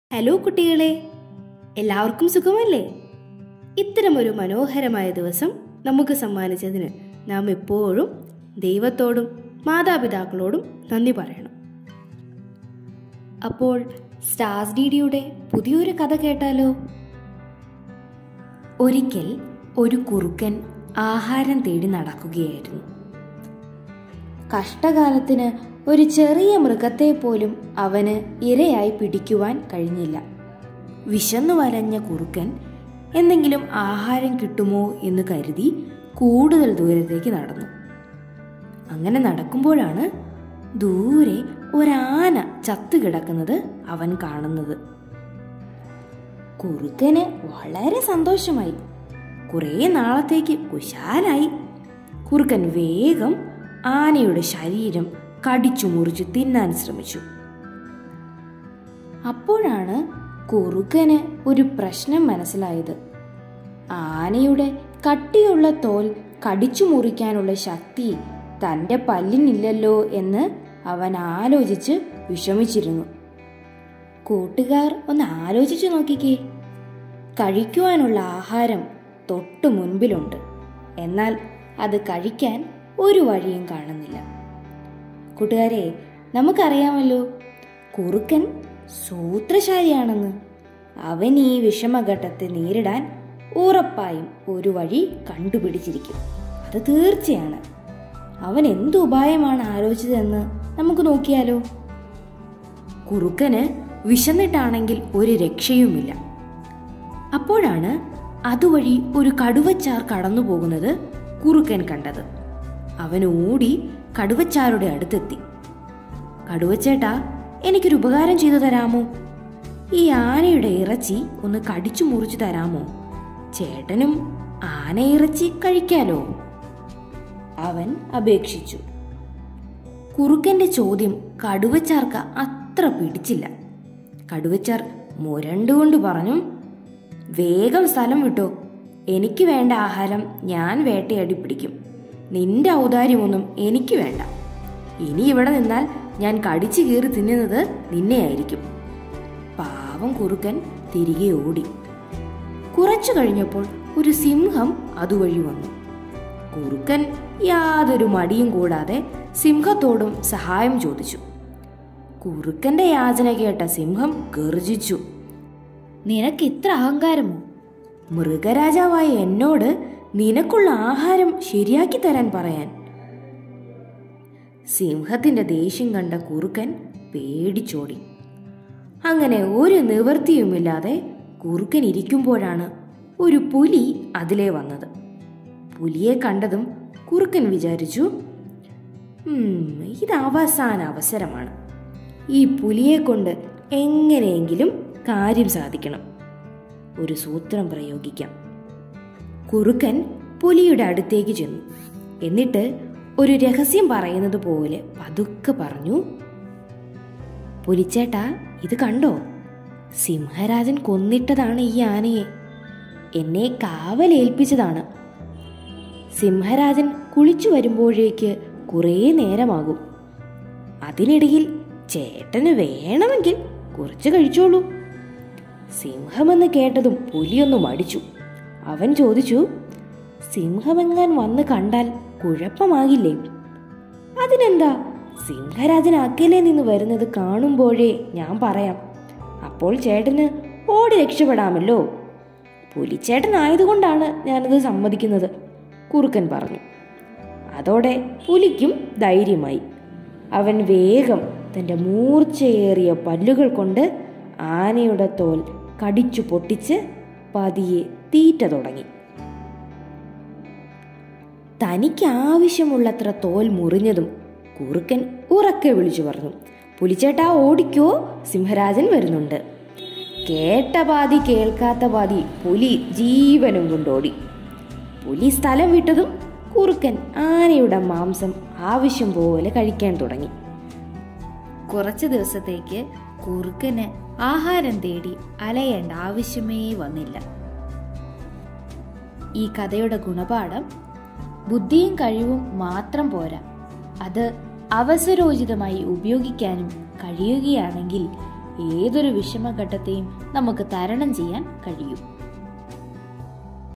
hello കുട്ടികളെ എല്ലാവർക്കും സുഖമല്ലേ ഇത്തരമൊരു മനോഹരമായ ദിവസം നമുക്ക് സമ്മാനിച്ചതിന് നാം എപ്പോഴും ദൈവത്തോടും മാതാപിതാക്കളോടും നന്ദി പറയണം അപ്പോൾ സ്റ്റാർസ് ഡിഡിയുടെ പുതിയൊരു കഥ കേട്ടാലോ ഒരിക്കൽ ഒരു കുറുക്കൻ ആഹാരം തേടി നടക്കുകയായിരുന്നു കഷ്ടകാലത്തിന് ഒരു ചെറിയ മൃഗത്തെ പോലും അവന് ഇരയായി പിടിക്കുവാൻ കഴിഞ്ഞില്ല വിശന്നു വലഞ്ഞ കുറുക്കൻ എന്തെങ്കിലും ആഹാരം കിട്ടുമോ എന്ന് കരുതി കൂടുതൽ ദൂരത്തേക്ക് നടന്നു അങ്ങനെ നടക്കുമ്പോഴാണ് ദൂരെ ഒരാന ചത്തുകിടക്കുന്നത് അവൻ കാണുന്നത് കുറുക്കന് വളരെ സന്തോഷമായി കുറേ നാളത്തേക്ക് കുശാലായി കുറുക്കൻ വേഗം ആനയുടെ ശരീരം കടിച്ചു മുറിച്ച് തിന്നാൻ ശ്രമിച്ചു അപ്പോഴാണ് കുറുക്കന് ഒരു പ്രശ്നം മനസ്സിലായത് ആനയുടെ കട്ടിയുള്ള തോൽ കടിച്ചു മുറിക്കാനുള്ള ശക്തി തന്റെ പല്ലിനില്ലല്ലോ എന്ന് അവൻ ആലോചിച്ച് വിഷമിച്ചിരുന്നു കൂട്ടുകാർ ഒന്ന് ആലോചിച്ചു നോക്കിക്കേ കഴിക്കുവാനുള്ള ആഹാരം തൊട്ടു മുൻപിലുണ്ട് എന്നാൽ അത് കഴിക്കാൻ ഒരു വഴിയും കാണുന്നില്ല കൂട്ടുകാരെ നമുക്കറിയാമല്ലോ കുറുക്കൻ സൂത്രശാലിയാണെന്ന് അവൻ ഈ വിഷമഘട്ടത്തെ നേരിടാൻ ഉറപ്പായും ഒരു വഴി കണ്ടുപിടിച്ചിരിക്കും അത് തീർച്ചയാണ് അവൻ എന്ത് ഉപായമാണ് ആലോചിച്ചതെന്ന് നമുക്ക് നോക്കിയാലോ കുറുക്കന് വിശന്നിട്ടാണെങ്കിൽ ഒരു രക്ഷയുമില്ല അപ്പോഴാണ് അതുവഴി ഒരു കടുവച്ചാർ കടന്നു പോകുന്നത് കുറുക്കൻ കണ്ടത് അവൻ ഓടി കടുവച്ചാരുടെ അടുത്തെത്തി കടുവച്ചേട്ടാ എനിക്കൊരു ഉപകാരം ചെയ്തു തരാമോ ഈ ആനയുടെ ഇറച്ചി ഒന്ന് കടിച്ചു മുറിച്ചു തരാമോ ചേട്ടനും ആന ഇറച്ചി കഴിക്കാലോ അവൻ അപേക്ഷിച്ചു കുറുക്കന്റെ ചോദ്യം കടുവച്ചാർക്ക് അത്ര പിടിച്ചില്ല കടുവച്ചാർ മുരണ്ടുകൊണ്ട് പറഞ്ഞു വേഗം സ്ഥലം വിട്ടോ എനിക്ക് വേണ്ട ആഹാരം ഞാൻ വേട്ടയാടി പിടിക്കും നിന്റെ ഔദാര്യമൊന്നും എനിക്ക് വേണ്ട ഇനി ഇവിടെ നിന്നാൽ ഞാൻ കടിച്ചു കീറി തിന്നുന്നത് നിന്നെയായിരിക്കും പാവം കുറുക്കൻ തിരികെ ഓടി കുറച്ചു കഴിഞ്ഞപ്പോൾ ഒരു സിംഹം അതുവഴി വന്നു കുറുക്കൻ യാതൊരു മടിയും കൂടാതെ സിംഹത്തോടും സഹായം ചോദിച്ചു കുറുക്കന്റെ യാചന കേട്ട സിംഹം ഗർജിച്ചു നിനക്ക് ഇത്ര അഹങ്കാരമോ മൃഗരാജാവായ എന്നോട് നിനക്കുള്ള ആഹാരം ശരിയാക്കി തരാൻ പറയാൻ സിംഹത്തിന്റെ ദേഷ്യം കണ്ട കുറുക്കൻ പേടിച്ചോടി അങ്ങനെ ഒരു നിവൃത്തിയുമില്ലാതെ കുറുക്കൻ ഇരിക്കുമ്പോഴാണ് ഒരു പുലി അതിലേ വന്നത് പുലിയെ കണ്ടതും കുറുക്കൻ വിചാരിച്ചു "ഉം, ഇത് അവസാന അവസരമാണ് ഈ പുലിയെ കൊണ്ട് എങ്ങനെയെങ്കിലും കാര്യം സാധിക്കണം ഒരു സൂത്രം പ്രയോഗിക്കാം കുറുക്കൻ പുലിയുടെ അടുത്തേക്ക് ചെന്നു എന്നിട്ട് ഒരു രഹസ്യം പറയുന്നത് പോലെ പതുക്കെ പറഞ്ഞു പുലിച്ചേട്ടാ ഇത് കണ്ടോ സിംഹരാജൻ കൊന്നിട്ടതാണ് ഈ ആനയെ എന്നെ കാവലേൽപ്പിച്ചതാണ് സിംഹരാജൻ കുളിച്ചു വരുമ്പോഴേക്ക് കുറേ നേരമാകും അതിനിടയിൽ ചേട്ടന് വേണമെങ്കിൽ കുറച്ച് കഴിച്ചോളൂ സിംഹമെന്ന് കേട്ടതും പുലിയൊന്ന് മടിച്ചു അവൻ ചോദിച്ചു സിംഹമെങ്ങാൻ വന്ന് കണ്ടാൽ കുഴപ്പമാകില്ലേ അതിനെന്താ സിംഹരാജൻ അക്കലെ നിന്ന് വരുന്നത് കാണുമ്പോഴേ ഞാൻ പറയാം അപ്പോൾ ചേട്ടന് ഓടി രക്ഷപ്പെടാമല്ലോ പുലിച്ചേട്ടനായതുകൊണ്ടാണ് ഞാനത് സമ്മതിക്കുന്നത് കുറുക്കൻ പറഞ്ഞു അതോടെ പുലിക്കും ധൈര്യമായി അവൻ വേഗം തൻ്റെ മൂർച്ചയേറിയ പല്ലുകൾ കൊണ്ട് ആനയുടെ തോൽ കടിച്ചു പൊട്ടിച്ച് പതിയെ തീറ്റ തുടങ്ങി തനിക്ക് ആവശ്യമുള്ളത്ര തോൽ മുറിഞ്ഞതും കുറുക്കൻ ഉറക്കെ വിളിച്ചു പറഞ്ഞു പുലിച്ചേട്ടാ ഓടിക്കോ സിംഹരാജൻ വരുന്നുണ്ട് കേട്ട പാതി കേൾക്കാത്ത പാതി പുലി ജീവനും കൊണ്ടോടി പുലി സ്ഥലം വിട്ടതും കുറുക്കൻ ആനയുടെ മാംസം ആവശ്യം പോലെ കഴിക്കാൻ തുടങ്ങി കുറച്ച് ദിവസത്തേക്ക് കുറുക്കന് ആഹാരം തേടി അലയേണ്ട ആവശ്യമേ വന്നില്ല ഈ കഥയുടെ ഗുണപാഠം ബുദ്ധിയും കഴിവും മാത്രം പോരാ അത് അവസരോചിതമായി ഉപയോഗിക്കാനും കഴിയുകയാണെങ്കിൽ ഏതൊരു വിഷമഘട്ടത്തെയും നമുക്ക് തരണം ചെയ്യാൻ കഴിയും